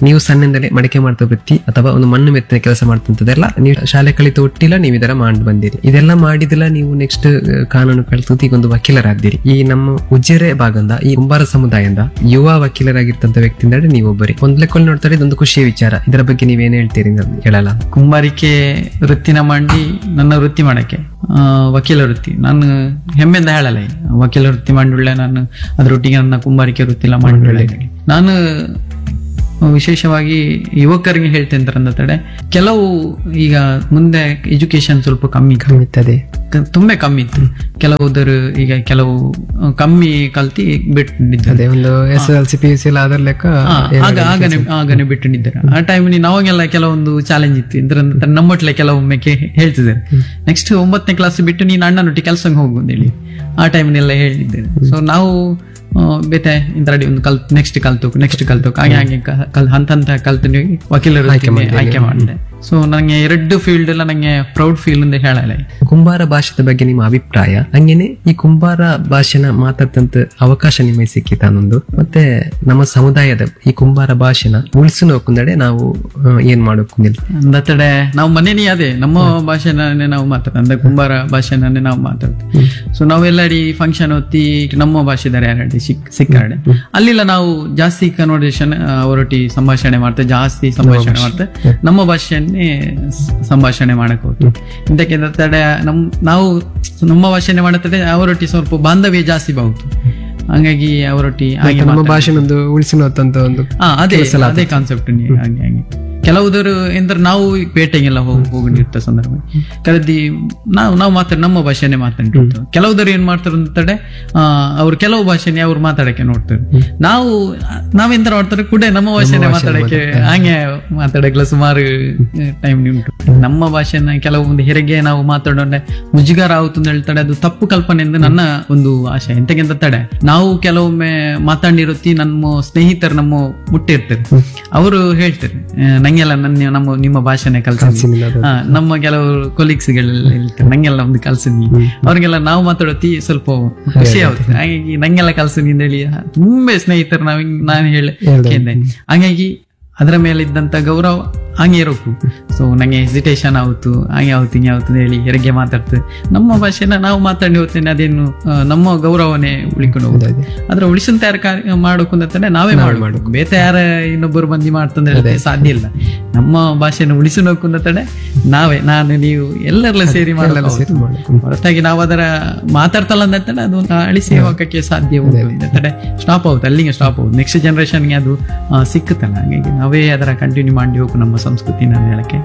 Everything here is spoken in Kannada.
ನೀವು ಸಣ್ಣಿಂದಲೇ ಮಡಿಕೆ ಮಾಡ್ತಾ ವೃತ್ತಿ ಅಥವಾ ಒಂದು ಮಣ್ಣು ಮೆತ್ತಿನ ಕೆಲಸ ಮಾಡ್ತಂತದೆಲ್ಲ ನೀವು ಶಾಲೆ ಕಲಿತ ಒಟ್ಟಿಲ್ಲ ನೀವು ಇದರ ಮಾಡಿ ಬಂದಿರಿ ಇದೆಲ್ಲ ಮಾಡಿದಿಲ್ಲ ನೀವು ನೆಕ್ಸ್ಟ್ ಕಾನೂನು ಕಲಿತು ಈಗ ಒಂದು ವಕೀಲರಾದ್ದೀರಿ ಈ ನಮ್ಮ ಉಜಿರೆ ಭಾಗದಿಂದ ಈ ಕುಂಬಾರ ಸಮುದಾಯದಿಂದ ಯುವ ವಕೀಲರಾಗಿರ್ತಂತ ವ್ಯಕ್ತಿಯಿಂದ ನೀವು ಒಬ್ಬರಿ ಒಂದ್ ಲೆಕ್ಕಲ್ಲಿ ನೋಡ್ತಾರೆ ಇದೊಂದು ಖುಷಿಯ ವಿಚಾರ ಇದರ ಬಗ್ಗೆ ನೀವೇನ್ ಹೇಳ್ತೀರಿ ಅಂತ ಹೇಳಲ್ಲ ಕುಂಬಾರಿಕೆ ವೃತ್ತಿನ ಮಾಡಿ ನನ್ನ ವೃತ್ತಿ ಮಾಡಕ್ಕೆ ಆ, ವಕೀಲ ವೃತ್ತಿ ನಾನು ಹೆಮ್ಮೆಯಿಂದ ಹೇಳಲ್ಲ ಈಗ. ವಕೀಲ ವೃತ್ತಿ ಮಾಡಿಳ್ಳೆ ನಾನು ಅದರೊಟ್ಟಿಗೆ ನನ್ನ ಕುಂಬಾರಿಕೆ ವೃತ್ತಿ ಎಲ್ಲ ಮಾಡಿಳ್ಳೆ ನಾನು ವಿಶೇಷವಾಗಿ ಯುವಕರಿಗೆ ಹೇಳ್ತೇನೆ ಅಂತ ತಡೆ ಕೆಲವು ಈಗ ಮುಂದೆ ಎಜುಕೇಶನ್ ಸ್ವಲ್ಪ ಕಮ್ಮಿ ಕಮ್ಮಿತ್ತದೆ ಕ- ತುಂಬಾ ಕಮ್ಮಿ ಇತ್ತು ಕೆಲವುದರು ಈಗ ಕೆಲವು ಆ, ಕಮ್ಮಿ ಕಲ್ತಿ ಬಿಟ್ಟಿದ್ದಾರೆ ಅದೇ ಒಂದು S L C P U C ಎಲ್ಲ ಅದರ ಲೆಕ್ಕ ಆ, ಆಗ ಆಗನೆ ಆಗನೆ ಬಿಟ್ಟಿದ್ದಾರೆ ಆ ಟೈಮ್ನಿ ನಾವಾಗೆಲ್ಲ ಕೆಲವೊಂದು ಚಾಲೆಂಜ್ ಇತ್ತು ಇದ್ರ ನಮ್ಮಟ್ಲೆ ಕೆಲವೊಮ್ಮೆ ಕೇ- ಹೇಳ್ತಿದ್ದಾರೆ ನೆಕ್ಸ್ಟ್ ಒಂಬತ್ತನೇ ಕ್ಲಾಸ್ ಬಿಟ್ಟು ನೀನು ಅಣ್ಣನೊಟ್ಟಿಗೆ ಕೆಲ್ಸಕ್ಕೆ ಹೋಗು ಅಂತ ಹೇಳಿ ಆ ಟೈಮ್ನೆಲ್ಲ ಹೇಳಿದ್ದೇನೆ ಸೊ ನಾವು ಆ, ಬೇತೆ ಇಂತರಡಿ ಒಂದು ಕಲ್ ನೆಕ್ಸ್ಟ್ ಕಲ್ತು ನೆಕ್ಸ್ಟ್ ಕಲ್ತು ಹಾಗೆ ಹಾಗೆ ಕ- ಕಲ್ ಹಂತ ಹಂತ ಕಲ್ತು ವಕೀಲರು ಆಯ್ಕೆ ಮಾಡಿದೆ ಸೊ ನನಗೆ ಎರಡು ಫೀಲ್ಡ್ ಎಲ್ಲ ನಂಗೆ ಪ್ರೌಡ್ ಫೀಲ್ ಅಂತ ಹೇಳಲ್ಲ ಕುಂಬಾರ ಭಾಷೆದ ಬಗ್ಗೆ ನಿಮ್ಮ ಅಭಿಪ್ರಾಯ ಹಂಗೇನೆ ಈ ಕುಂಬಾರ ಭಾಷೆನ ಮಾತಾಡ್ತಂತ ಅವಕಾಶ ನಿಮಗೆ ಸಿಕ್ಕಿತ ಅನ್ನೊಂದು ಮತ್ತೆ ನಮ್ಮ ಸಮುದಾಯದ ಈ ಕುಂಬಾರ ಭಾಷೆನ ಉಳಿಸು ನೋಕುಂದಡೆ ನಾವು ಆ, ಏನ್ ಮಾಡೋಕುಂದಿಲ್ಲ ಅಂದತಡೆ ನಾವು ಮನೇಲಿ ಅದೇ ನಮ್ಮ ಭಾಷೆನೇ ನಾವು ಮಾತಾಡ ಅಂದ್ರೆ ಕುಂಬಾರ ಭಾಷೆನೇ ನಾವು ಮಾತಾಡ್ತೀವಿ ಸೊ ನಾವೆಲ್ಲಡಿ ಫಂಕ್ಷನ್ ಹೊತ್ತಿ ನಮ್ಮ ಭಾಷೆದಾರೆ ಯಾರಡಿ ಸಿಕ್ ಸಿಕ್ಕಾಡೆ ಅಲ್ಲಿಲ್ಲ ನಾವು ಜಾಸ್ತಿ ಕನ್ವರ್ಸೇಷನ್ ಅವರೊಟ್ಟಿ ಸಂಭಾಷಣೆ ಮಾಡ್ತೇವೆ ಜಾಸ್ತಿ ಸಂಭಾಷಣೆ ಮಾಡ್ತೇವೆ ನಮ್ಮ ಭಾಷೆಯನ್ನೇ ಸ- ಸಂಭಾಷಣೆ ಮಾಡಕ್ ಹೋಗ್ತೀವಿ ಇದಕ್ಕೆ ತಡೆ ನಮ್ ನಾವು ನಮ್ಮ ಭಾಷೆನೆ ಮಾಡತಡೆ ಅವರೊಟ್ಟಿ ಸ್ವಲ್ಪ ಬಾಂಧವ್ಯ ಜಾಸ್ತಿ ಬಾವುತು ಹಂಗಾಗಿ ಅವರೊಟ್ಟಿ ಹಾಗೆ ನಮ್ಮ ಭಾಷೆನೊಂದು ಉಳಿಸಿ ನೋತಂತ ಒಂದು ಹಾ ಅದೇ ಅದೇ ಕಾನ್ಸೆಪ್ಟ್ ಹಾಗೆ ಹಾಗೆ ಕೆಲವುದರು ಎಂದ್ರೆ ನಾವು ಈ ಪೇಟೆಗೆಲ್ಲ ಹೋಗಿ ಹೋಗಿರ್ತ ಸಂದರ್ಭ ಕರೆದಿ ನಾವು ನಾವು ಮಾತಾಡ ನಮ್ಮ ಭಾಷೆನೆ ಮಾತಾಡಿರ್ತೀವಿ ಕೆಲವುದರು ಏನ್ ಮಾಡ್ತಾರೆ ಅಂತಂದ್ರೆ ಆ, ಅವ್ರು ಕೆಲವು ಭಾಷೆನೆ ಅವ್ರು ಮಾತಾಡಕ್ಕೆ ನೋಡ್ತಾರೆ ನಾವು ನಾವೆಂತ ಮಾಡ್ತಾರೆ ಕೂಡ ನಮ್ಮ ಭಾಷೆನೆ ಮಾತಾಡಕ್ಕೆ ಹಂಗೆ ಮಾತಾಡಕ್ಕೆಲ್ಲ ಸುಮಾರು ಟೈಮ್ ಉಂಟು ನಮ್ಮ ಭಾಷೆನ ಕೆಲವೊಂದು ಹೆರಿಗೆ ನಾವು ಮಾತಾಡೋಣ ಮುಜುಗಾರ ಆಗುತ್ತು ಅಂತ ಹೇಳ್ತಾರೆ ಅದು ತಪ್ಪು ಕಲ್ಪನೆ ಎಂದು ನನ್ನ ಒಂದು ಆಶೆ ಎಂತಕ್ಕೆಂತ ತಡೆ ನಾವು ಕೆಲವೊಮ್ಮೆ ಮಾತಾಡಿರುತ್ತಿ ನಮ್ಮ ಸ್ನೇಹಿತರು ನಮ್ಮ ಮುಟ್ಟಿರ್ತಾರೆ ಅವರು ಹೇಳ್ತಾರೆ ಆ, ನಂಗೆಲ್ಲ ನನ್ನ ನಮ್ಮ ನಿಮ್ಮ ಭಾಷೆನೆ ಕಲ್ಸಿದ್ವಿ ಹಾ, ನಮ್ಮ ಕೆಲವು ಕೊಲೀಗ್ಸ್ ಗಳೆಲ್ಲ ಹೇಳ್ತಾರೆ ನಂಗೆಲ್ಲ ಒಂದು ಕಲ್ಸಿದ್ವಿ ಅವ್ರಿಗೆಲ್ಲ ನಾವು ಮಾತಾಡೋತಿ ಸ್ವಲ್ಪ ಖುಷಿ ಆಗುತ್ತೆ ಹಾಗಾಗಿ ನಂಗೆಲ್ಲ ಕಲ್ಸಿದ್ವಿ ಅಂತ ಹೇಳಿ ತುಂಬಾ ಸ್ನೇಹಿತರು ನಾವ್ ಹಿಂಗ್ ನಾನು ಹೇಳಿ ಕೇಳಿದೆ ಹಾಗಾಗಿ ಅದರ ಮೇಲೆ ಇದ್ದಂತ ಗೌರವ ಹಂಗೆ ಇರೋಕು ಸೊ ನಂಗೆ ಹೆಸಿಟೇಷನ್ ಆಯ್ತು ಹಂಗೆ ಆಯ್ತು ಹಿಂಗೆ ಆಯ್ತು ಅಂತ ಹೇಳಿ ಹೆರಿಗೆ ಮಾತಾಡ್ತದೆ ನಮ್ಮ ಭಾಷೆನ ನಾವು ಮಾತಾಡಿ ಹೋಗ್ತೇನೆ ಅದೇನು ಆ, ನಮ್ಮ ಗೌರವನೇ ಉಳಿಕೊಂಡು ಹೋಗ್ತದೆ ಅದ್ರ ಉಳಿಸಂತ ಯಾರು ಕಾರ್ಯ ಮಾಡೋಕು ಅಂತಂದ್ರೆ ನಾವೇ ಮಾಡಬೇಕು ಬೇತೆ ಯಾರ ಇನ್ನೊಬ್ಬರು ಬಂದಿ ಮಾಡ್ತಂದ್ರೆ ಸಾಧ್ಯ ಇಲ್ಲ ನಮ್ಮ ಭಾಷೆನ ಉಳಿಸಬೇಕು ಅಂತಂದ್ರೆ ನಾವೇ ನಾನು ನೀವು ಎಲ್ಲರೆಲ್ಲ ಸೇರಿ ಮಾಡಬೇಕು ಹೊರತಾಗಿ ನಾವು ಅದರ ಮಾತಾಡ್ತಲ್ಲ ಅಂತಂದ್ರೆ ಅದು ಅಳಿಸಿ ಹೋಗಕ್ಕೆ ಸಾಧ್ಯ ಉಂಟು ಅಂತಂದ್ರೆ ಸ್ಟಾಪ್ ಆಗುತ್ತೆ ಅಲ್ಲಿಗೆ ಸ್ಟಾಪ್ ಆಗುತ್ತೆ ನೆಕ್ಸ್ಟ್ ಜನರೇಷನ್ಗೆ ಅದು ಆ, ಸಿಕ್ಕುತ್ತಲ್ಲ ಹಾಗಾಗಿ ನಾವೇ ಅದರ ಕಂಟಿನ್ಯೂ ಮಾಡಿ ಹೋಗು ನಮ್ಮ ಸಂಸ್ಕೃತಿನ ಅಂತ ಹೇಳಕ್ಕೆ